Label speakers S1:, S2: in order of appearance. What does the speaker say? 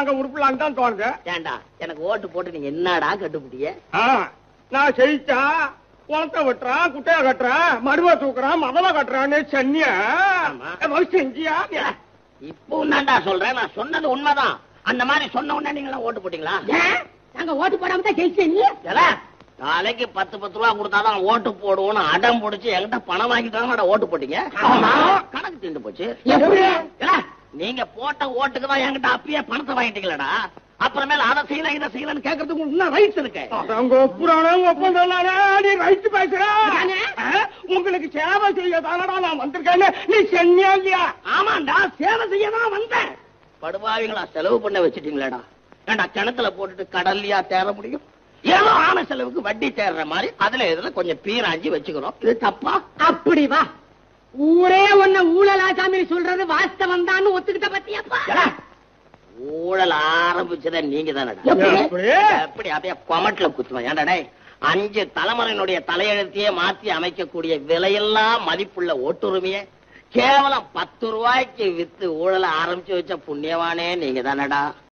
S1: நாங்க உருப்பலான்னு தான் தோணுது
S2: ஏண்டா எனக்கு ஓட்டு போட்டு நீங்க என்னடா கட்டுப்பிட்டிய
S1: ஆ, நான் ஜெயிச்சா குளத்தை வெட்டுறான் குட்டையா கட்டுறான் மடுவை தூக்குறான் மதவ கட்டுறான்னு சொன்னிய
S2: ஆமா.
S1: செஞ்சியா
S2: இப்போ தான்டா சொல்றேன் நான் சொன்னது உண்மைதான் அந்த மாதிரி சொன்ன உடனே நீங்க எல்லாம் ஓட்டு போட்டீங்களா
S3: நாங்க ஓட்டு போடாம தான் ஜெயிச்சேன் நீ
S2: ஏலே, நாளைக்கு பத்து பத்து ரூபா கொடுத்தாதான் ஓட்டு போடுவோம்னு அடம் பிடிச்சி என்கிட்ட பணம் வாங்கிட்டு ஓட்டு போட்டீங்க
S1: ஆமா.
S2: கணக்கு தீர்ந்து போச்சு
S3: எப்படி?
S2: ஏலே, நீங்க போட்ட ஓட்டுக்கு தான் என்கிட்ட அப்பயே பணத்தை வாங்கிட்டீங்களடா அப்புறமேல அதை செய்யல இதை செய்யலன்னு கேட்கறதுக்கு உங்களுக்கு இன்னும் ரைட்ஸ் இருக்கு
S1: அவங்க ஒப்புறானே ஒப்பந்தம் நீ ரைட்டு பேசுற
S3: நானே?
S1: ஆ, உங்களுக்கு சேவை செய்ய தானடா நான் வந்திருக்கேன்னு நீ சென்னியா இல்லையா
S2: ஆமாண்டா சேவை செய்ய தான் வந்தேன் படுபாவிங்களா செலவு பண்ண வச்சுட்டீங்களேடா ஏண்டா கிணத்துல போட்டுட்டு கடல்லையா தேர முடியும் ஏதோ ஆன செலவுக்கு வட்டி தேர்ற மாதிரி அதுல இதுல கொஞ்சம் பீராஞ்சி வச்சுக்கிறோம் இது தப்பா
S3: அப்படி வா ஊரே உன்ன ஊழல் ஆசாமி சொல்றது வாஸ்தவம் தான் ஒத்துக்கிட்ட பத்தியாப்பா
S2: ஏடா, ஊழல் ஆரம்பிச்சத நீங்க தானடா
S3: எப்படி?
S1: எப்படி?
S2: எப்படி அப்படியே கொமட்ல குத்துவேன் ஏன்டா டேய் அஞ்சு தலைமுறையினுடைய தலையெழுத்தையே மாத்தி அமைக்கக்கூடிய விலையெல்லாம் மதிப்புள்ள ஓட்டுரிமையை கேவலம் பத்து ரூபாய்க்கு வித்து ஊழல ஆரம்பிச்சு வச்ச புண்ணியவானே நீங்க தானடா